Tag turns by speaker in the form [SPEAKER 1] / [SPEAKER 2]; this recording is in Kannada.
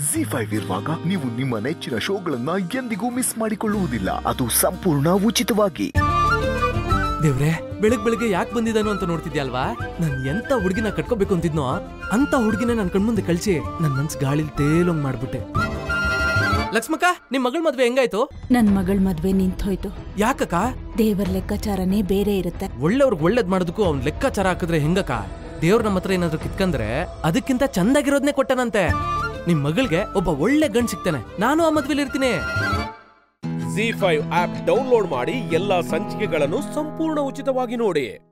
[SPEAKER 1] ಜಿ ಫೈವ್ ಇರುವಾಗ ನೀವು ನಿಮ್ಮ ನೆಚ್ಚಿನ ಶೋಗಳನ್ನ ಎಂದಿಗೂ ಮಿಸ್ ಮಾಡಿಕೊಳ್ಳುವುದಿಲ್ಲ ಅದು ಸಂಪೂರ್ಣ ಉಚಿತವಾಗಿ
[SPEAKER 2] ದೇವ್ರೆ ಬೆಳಗ್ ಬೆಳಗ್ಗೆ ಯಾಕೆ ಬಂದಿದ್ದಾನು ಅಂತ ನೋಡ್ತಿದ್ಯಲ್ವಾ ನಾನ್ ಎಂತ ಹುಡುಗಿನ ಕಟ್ಕೋಬೇಕು ಅಂತಿದ್ನೋ ಅಂತ ಹುಡುಗಿನ ನನ್ ಕಣ್ಮುಂದೆ ಕಳ್ಸಿ ನನ್ ಮನ್ಸ್ ಗಾಳಿಲ್ ತೇಲೋಂಗ್ ಮಾಡ್ಬಿಟ್ಟೆ ಲಕ್ಷ್ಮಕ್ಕ ನಿಮ್ ಮಗಳ ಮದ್ವೆ ಹೆಂಗಾಯ್ತು
[SPEAKER 3] ನನ್ ಮಗಳ ಮದ್ವೆ ನಿಂತೋಯ್ತು
[SPEAKER 2] ಯಾಕಕ್ಕ
[SPEAKER 3] ದೇವರ ಲೆಕ್ಕಾಚಾರನೇ ಬೇರೆ ಇರುತ್ತೆ
[SPEAKER 2] ಒಳ್ಳೆಯವ್ರಿಗೆ ಒಳ್ಳೇದ್ ಮಾಡೋದಕ್ಕೂ ಅವ್ನ್ ಲೆಕ್ಕಾಚಾರ ಹಾಕಿದ್ರೆ ಹೆಂಗಕ್ಕ ದೇವ್ರ ನಮ್ಮ ಹತ್ರ ಏನಾದ್ರು ಕಿತ್ಕಂದ್ರೆ ಅದಕ್ಕಿಂತ ಚಂದಾಗಿರೋದ್ನೇ ಕೊಟ್ಟನಂತೆ ನಿಮ್ ಮಗಳಿಗೆ ಒಬ್ಬ ಒಳ್ಳೆ ಗಂಡ್ ಸಿಗ್ತಾನೆ ನಾನು ಆ ಮದ್ವೆಲಿ ಇರ್ತೀನಿ
[SPEAKER 4] ಜಿ ಫೈವ್ ಆಪ್ ಡೌನ್ಲೋಡ್ ಮಾಡಿ ಎಲ್ಲಾ ಸಂಚಿಕೆಗಳನ್ನು ಸಂಪೂರ್ಣ ಉಚಿತವಾಗಿ ನೋಡಿ